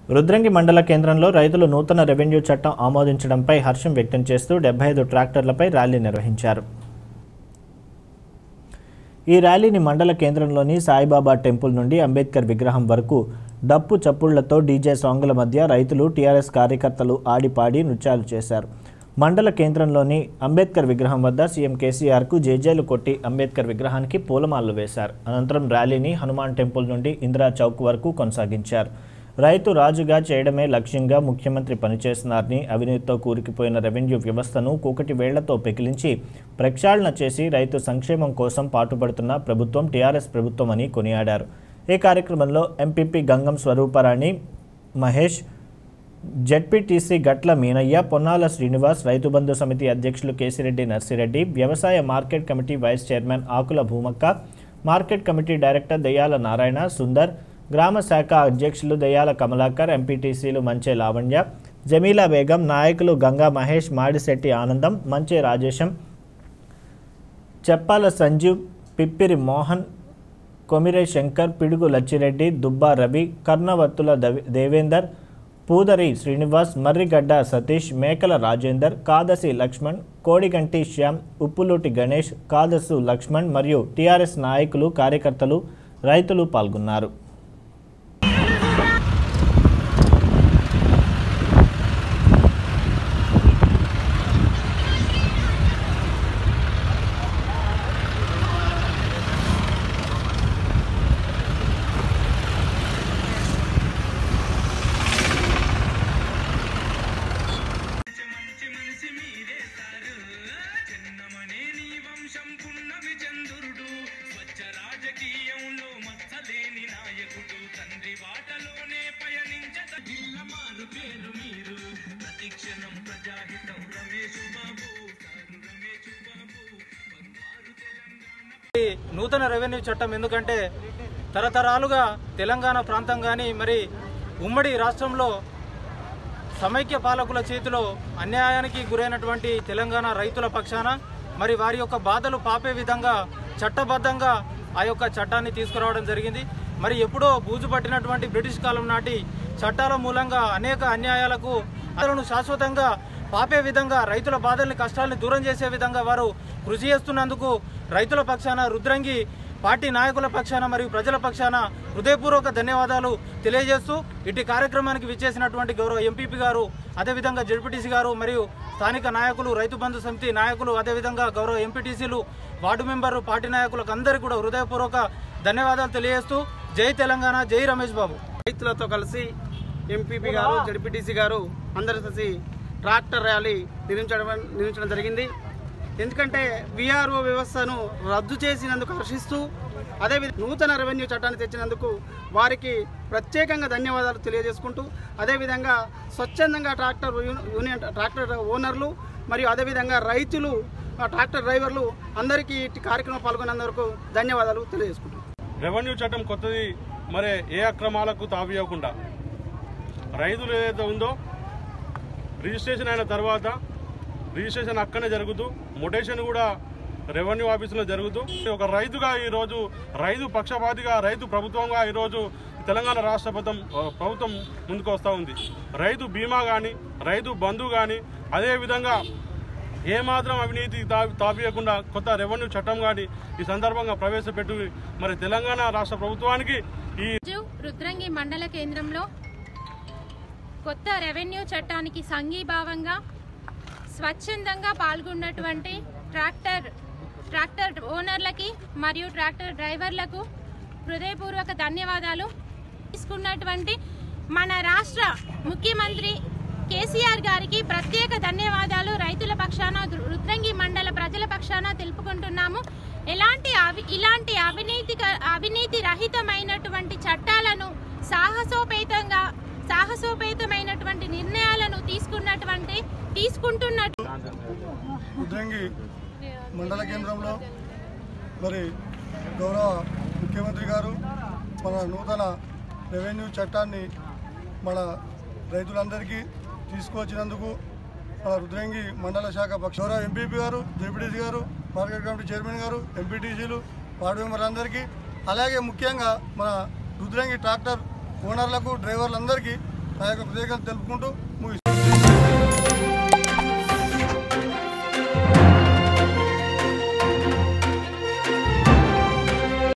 రుద్రంగి మండల కేంద్రంలో రైతులు నూతన రెవెన్యూ చట్టం ఆమోదించడంపై హర్షం వ్యక్తం చేస్తూ డెబ్బై ఐదు ట్రాక్టర్లపై ర్యాలీ నిర్వహించారు ఈ ర్యాలీని మండల కేంద్రంలోని సాయిబాబా టెంపుల్ నుండి అంబేద్కర్ విగ్రహం వరకు డప్పు చప్పుళ్లతో డీజే సాంగుల మధ్య రైతులు టీఆర్ఎస్ కార్యకర్తలు ఆడిపాడి నృత్యాలు చేశారు మండల కేంద్రంలోని అంబేద్కర్ విగ్రహం వద్ద సీఎం కేసీఆర్కు జేజేలు కొట్టి అంబేద్కర్ విగ్రహానికి పూలమాలలు వేశారు అనంతరం ర్యాలీని హనుమాన్ టెంపుల్ నుండి ఇందిరా చౌక్ వరకు కొనసాగించారు రైతు రాజుగా చేయడమే లక్ష్యంగా ముఖ్యమంత్రి పనిచేస్తున్నారని అవినీతితో కూరుకుపోయిన రెవెన్యూ వ్యవస్థను కూకటి వేళ్లతో పెకిలించి ప్రక్షాళన చేసి రైతు సంక్షేమం కోసం పాటుపడుతున్న ప్రభుత్వం టీఆర్ఎస్ ప్రభుత్వం అని కొనియాడారు ఈ కార్యక్రమంలో ఎంపీపీ గంగం స్వరూపరాణి మహేష్ జెడ్పీటీసీ గట్ల మీనయ్య పొన్నాల శ్రీనివాస్ రైతు బంధు సమితి అధ్యక్షులు కేసిరెడ్డి నర్సిరెడ్డి వ్యవసాయ market committee vice chairman Akula Bhoomakka market committee director Dayyala Narayana Sundar గ్రామ శాఖ అధ్యక్షులు దయ్యాల కమలాకర్ ఎంపీటీసీలు మంచే లావణ్య జమీలా బేగం నాయకులు గంగా మహేష్ మాడిశెట్టి ఆనందం మంచే రాజేశం చెప్పాల సంజీవ్ పిప్పిరి మోహన్ కొమిరే శంకర్ పిడుగు లచ్చిరెడ్డి దుబ్బా రవి కర్ణవత్తుల దవి- దేవేందర్ పూదరి శ్రీనివాస్ మర్రిగడ్డ సతీష్ మేకల రాజేందర్ కాదసి లక్ష్మణ్ కోడిగంటి శ్యామ్ ఉప్పులూటి గణేష్ కాదసు లక్ష్మణ్ మరియు టీఆర్ఎస్ నాయకులు కార్యకర్తలు రైతులు పాల్గొన్నారు ఈ నూతన రెవెన్యూ చట్టం ఎందుకంటే తరతరాలుగా తెలంగాణ ప్రాంతం కానీ మరి ఉమ్మడి రాష్ట్రంలో సమైక్య పాలకుల చేతిలో అన్యాయానికి గురైనటువంటి తెలంగాణ రైతుల పక్షాన మరి వారి యొక్క బాధలు పాపే విధంగా చట్టబద్ధంగా ఆ యొక్క చట్టాన్ని తీసుకురావడం జరిగింది మరి ఎప్పుడో బూజు పట్టినటువంటి బ్రిటిష్ కాలం నాటి చట్టాల మూలంగా అనేక అన్యాయాలకు బాధలను శాశ్వతంగా పాపే విధంగా రైతుల బాధల్ని కష్టాలని దూరం చేసే విధంగా వారు కృషి చేస్తున్నందుకు రైతుల పక్షాన రుద్రంగి పార్టీ నాయకుల పక్షాన మరియు ప్రజల పక్షాన హృదయపూర్వక ధన్యవాదాలు తెలియజేస్తూ ఇటు కార్యక్రమానికి విచ్చేసినటువంటి గౌరవ ఎంపీపీ గారు అదేవిధంగా జడ్పీటీసీ గారు మరియు స్థానిక నాయకులు రైతు బంధు సమితి నాయకులు అదేవిధంగా గౌరవ ఎంపీటీసీలు వార్డు మెంబర్లు పార్టీ నాయకులకు అందరికీ కూడా హృదయపూర్వక ధన్యవాదాలు తెలియజేస్తూ జై తెలంగాణ జై రమేష్ బాబు రైతులతో కలిసి ఎంపీపీ గారు జడ్పీటీసీ గారు అందరూ కలిసి ట్రాక్టర్ ర్యాలీ నిర్మించడం నిర్మించడం జరిగింది ఎందుకంటే విఆర్ఓ వ్యవస్థను రద్దు చేసినందుకు హర్షిస్తూ అదేవిధంగా నూతన రెవెన్యూ చట్టాన్ని తెచ్చినందుకు వారికి ప్రత్యేకంగా ధన్యవాదాలు తెలియజేసుకుంటూ అదేవిధంగా స్వచ్ఛందంగా ట్రాక్టర్ యూ- యూనియన్ ట్రాక్టర్ ఓనర్లు మరియు అదేవిధంగా రైతులు ఆ ట్రాక్టర్ డ్రైవర్లు అందరికీ ఈ కార్యక్రమం పాల్గొన్నందుకు ధన్యవాదాలు తెలియజేసుకుంటున్నాను రెవెన్యూ చట్టం కొత్తది మరి ఏ అక్రమాలకు తావియకుండా రైతులు ఏదైతే ఉందో రిజిస్ట్రేషన్ అయిన తర్వాత రిజిస్ట్రేషన్ అక్కడనే జరుగుతూ మొటేషన్ కూడా రెవెన్యూ ఆఫీసులో జరుగుతూ ఒక రైతుగా ఈరోజు రైతు పక్షపాతిగా రైతు ప్రభుత్వంగా ఈరోజు తెలంగాణ రాష్ట్ర ప్రభుత్వం ప్రభుత్వం ముందుకు వస్తూ ఉంది రైతు బీమా కానీ రైతు బంధు కానీ అదేవిధంగా ఏమాత్రం అవినీతి తా- తాపియకుండా కొత్త రెవెన్యూ చట్టం కానీ ఈ సందర్భంగా ప్రవేశపెట్టి మరి తెలంగాణ రాష్ట్ర ప్రభుత్వానికి ఈ రోజు రుద్రంగి మండల కేంద్రంలో కొత్త రెవెన్యూ చట్టానికి సంఘీభావంగా స్వచ్ఛందంగా పాల్గొన్నటువంటి ట్రాక్టర్ ట్రాక్టర్ ఓనర్లకి మరియు ట్రాక్టర్ డ్రైవర్లకు హృదయపూర్వక ధన్యవాదాలు తీసుకున్నటువంటి మన రాష్ట్ర ముఖ్యమంత్రి కేసీఆర్ గారికి ప్రత్యేక ధన్యవాదాలు రైతుల పక్షాన రుద్రంగి మండల ప్రజల పక్షాన తెలుపుకుంటున్నాము ఎలాంటి అవి ఇలాంటి అవినీతి అవినీతి రహితమైనటువంటి చట్టాలను సాహసోపేతంగా సాహసోపేతమైనటువంటి నిర్ణయాలను తీసుకున్నటువంటి తీసుకుంటున్నట్టు ఉద్రంగి మండల కేంద్రంలో మరి గౌరవ ముఖ్యమంత్రి గారు మన నూతన రెవెన్యూ చట్టాన్ని మన రైతులందరికీ తీసుకువచ్చినందుకు మన రుద్రంగి మండల శాఖ పక్ష గౌరవ ఎంపీపీ గారు జెపిటీసీ గారు మార్కెట్ కమిటీ చైర్మన్ గారు ఎంపీటీసీలు వార్డు మెంబర్లందరికీ అలాగే ముఖ్యంగా మన రుద్రంగి ట్రాక్టర్ ఓనర్లకు డ్రైవర్లందరికీ నా యొక్క కృతజ్ఞతలు తెలుపుకుంటూ ముగిస్తున్నాను